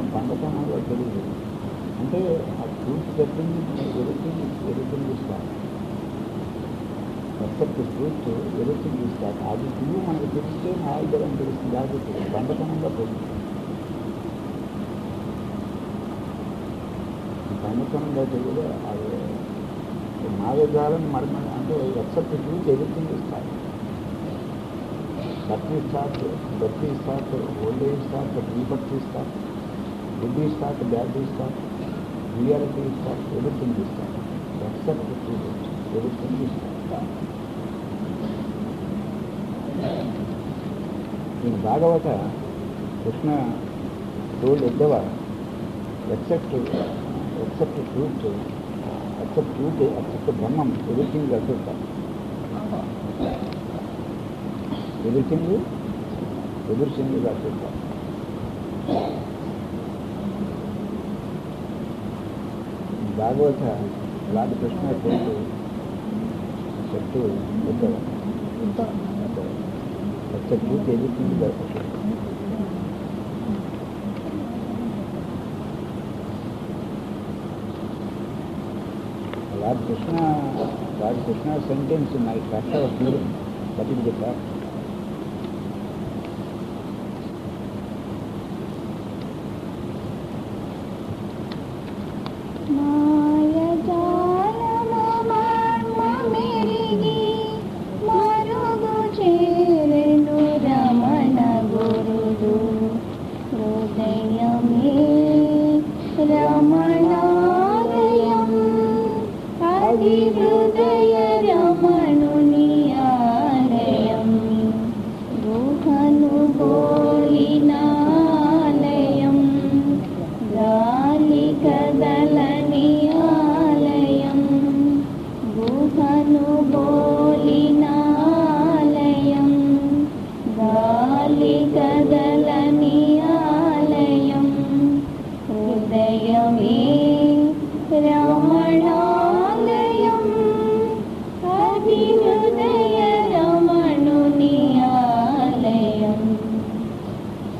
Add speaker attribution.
Speaker 1: బండతనంలో తెలియదు అంటే ఆ ట్రూత్ చెప్పింది ఎదుగుతుంది ఎదుగుతుంది ఇస్తాను ఎక్సెప్ట్ ట్రూత్ ఎదుగుతుంది ఇస్తాను అది నువ్వు మనకు తెలిస్తే న్యాయబలం తెలుస్తుంది లేకపోతే బండతనంగా పోతుంది బండతనంగా తెలియదు అది మాయజాలం మర్మ అంటే ఎక్సెప్ట్ ట్రూత్ ఎదుగుతుంది ఇస్తాను birth start birth start old age start rebirth start good start bad start reality start ఎదుగుతుంది స్టార్ట్ ఎక్సెప్ట్ ట్రూత్ ఎదుగుతుంది స్టార్ట్ నేను Bhagavata Krishna told Uddhava except except truth except truth except బ్రహ్మం ఎదుగుతుంది అసలు ఎదుర్చింది ఎదుర్చింది రాసేట భాగవత లాంటి కృష్ణ కోరిక చెట్టు పెద్దవ చెట్టు ఎదుర్చింది రాసేట lord Krishna lord Krishna sentence my factor of feeling that is the fact
Speaker 2: మాయజాలమర్మమెరిగి మరుగు చేరెను రమణ గురుడు హృదయమే రమణాలయం అది హృదయ